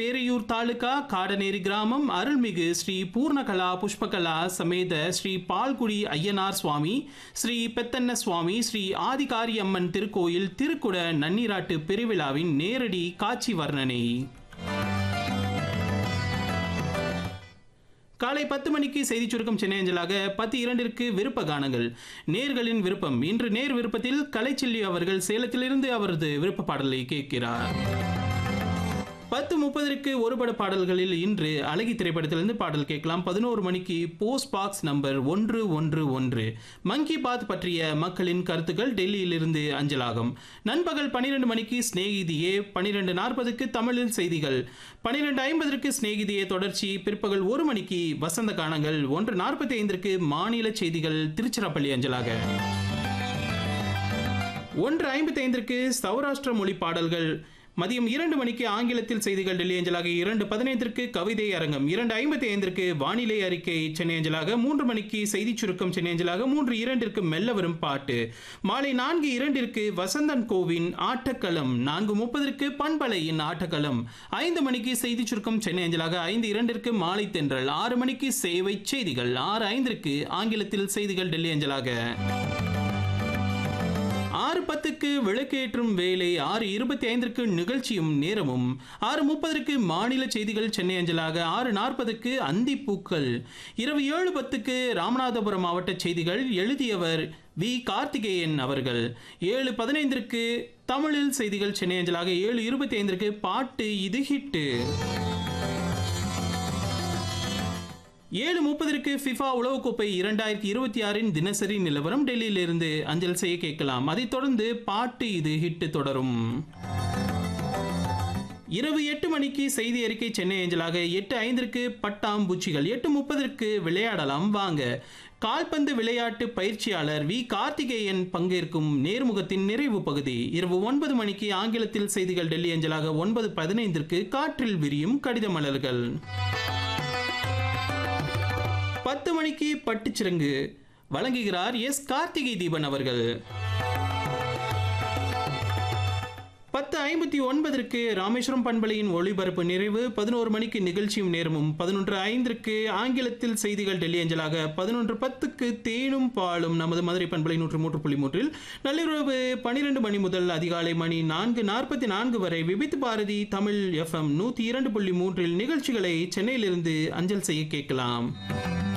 பேரையூர் தாலுகா காடநேரி கிராமம் அருள்மிகு ஸ்ரீ பூர்ணகலா புஷ்பகலா சமேத ஸ்ரீ பால்குடி ஐயனார் சுவாமி ஸ்ரீ பெத்தன்ன சுவாமி ஸ்ரீ ஆதிகாரி அம்மன் திருக்கோயில் திருக்குட நன்னீராட்டு பெருவிழாவின் நேரடி காட்சி வர்ணனை காலை பத்து மணிக்கு செய்தி சுருக்கம் சென்னை அஞ்சலாக பத்து இரண்டிற்கு விருப்ப கானங்கள் நேர்களின் விருப்பம் இன்று நேர் விருப்பத்தில் கலைச்செல்வி அவர்கள் சேலத்திலிருந்து அவரது விருப்ப பாடலை கேட்கிறார் பத்து முப்பதற்கு ஒருபட பாடல்களில் இன்று அழகி திரைப்படத்திலிருந்து பாடல் கேட்கலாம் பதினோரு மணிக்கு போஸ்ட் பாக்ஸ் நம்பர் ஒன்று ஒன்று ஒன்று மங்கி பாத் பற்றிய மக்களின் கருத்துக்கள் டெல்லியிலிருந்து அஞ்சலாகும் நண்பகல் பனிரெண்டு மணிக்கு ஸ்நேகிதியே பனிரெண்டு நாற்பதுக்கு தமிழில் செய்திகள் பனிரெண்டு ஐம்பதற்கு ஸ்நேகிதியே தொடர்ச்சி பிற்பகல் ஒரு மணிக்கு வசந்த கானங்கள் ஒன்று நாற்பத்தி ஐந்திற்கு மாநில செய்திகள் திருச்சிராப்பள்ளி அஞ்சலாக ஒன்று ஐம்பத்தி ஐந்திற்கு சௌராஷ்டிர மொழி பாடல்கள் மதியம் இரண்டு மணிக்கு ஆங்கிலத்தில் செய்திகள் டெல்லி அஞ்சலாக இரண்டு பதினைந்திற்கு கவிதை அரங்கம் இரண்டு ஐம்பத்தி ஐந்திற்கு வானிலை அறிக்கை சென்னை அஞ்சலாக மூன்று மணிக்கு செய்திச் சுருக்கம் சென்னை அஞ்சலாக மூன்று இரண்டிற்கு மெல்ல வரும் பாட்டு மாலை நான்கு இரண்டிற்கு வசந்தன் கோவின் ஆட்டக்களம் நான்கு முப்பதற்கு பண்பலையின் ஆட்டக்களம் ஐந்து மணிக்கு செய்திச் சுருக்கம் சென்னை அஞ்சலாக ஐந்து இரண்டிற்கு மாலை தென்றல் ஆறு மணிக்கு சேவை செய்திகள் ஆறு ஐந்திற்கு ஆங்கிலத்தில் செய்திகள் டெல்லி அஞ்சலாக ஆறு பத்துக்கு விளக்கேற்றும் வேலை ஆறு இருபத்தி ஐந்திற்கு நிகழ்ச்சியும் நேரமும் ஆறு முப்பதற்கு மாநில செய்திகள் சென்னை அஞ்சலாக ஆறு நாற்பதுக்கு அந்திப்பூக்கள் இரவு ஏழு பத்துக்கு ராமநாதபுரம் மாவட்ட செய்திகள் எழுதியவர் வி கார்த்திகேயன் அவர்கள் ஏழு பதினைந்திற்கு தமிழில் செய்திகள் சென்னை அஞ்சலாக ஏழு இருபத்தி ஐந்திற்கு பாட்டு இது ஹிட்டு ஏழு முப்பதற்கு ஃபிஃபா உலகக்கோப்பை இரண்டாயிரத்தி இருபத்தி ஆறின் தினசரி நிலவரம் டெல்லியிலிருந்து அஞ்சல் செய்ய கேட்கலாம் அதைத் தொடர்ந்து பாட்டு இது ஹிட் தொடரும் இரவு எட்டு மணிக்கு செய்தி அறிக்கை சென்னை ஏஞ்சலாக எட்டு ஐந்திற்கு பட்டாம்பூச்சிகள் எட்டு முப்பதற்கு விளையாடலாம் வாங்க கால்பந்து விளையாட்டு பயிற்சியாளர் வி கார்த்திகேயன் பங்கேற்கும் நேர்முகத்தின் நிறைவு பகுதி இரவு ஒன்பது மணிக்கு ஆங்கிலத்தில் செய்திகள் டெல்லி அஞ்சலாக ஒன்பது பதினைந்திற்கு காற்றில் விரியும் கடித மலர்கள் பத்து மணிக்கு பட்டுச்சிறங்கு வழங்குகிறார் எஸ் கார்த்திகை தீபன் அவர்கள் பத்து ஐம்பத்தி ஒன்பதற்கு ராமேஸ்வரம் பண்பலையின் ஒளிபரப்பு நிறைவு பதினோரு மணிக்கு நிகழ்ச்சியும் நேரமும் பதினொன்று ஐந்திற்கு ஆங்கிலத்தில் செய்திகள் டெல்லி அஞ்சலாக பதினொன்று பத்துக்கு தேனும் பாலும் நமது மதுரை பண்பலை நூற்று மூன்று புள்ளி மூன்றில் நள்ளிரவு பனிரெண்டு மணி முதல் அதிகாலை மணி நான்கு நாற்பத்தி நான்கு வரை விபித் பாரதி தமிழ் எஃப்எம் நூற்றி இரண்டு புள்ளி மூன்றில் நிகழ்ச்சிகளை சென்னையிலிருந்து அஞ்சல் செய்ய கேட்கலாம்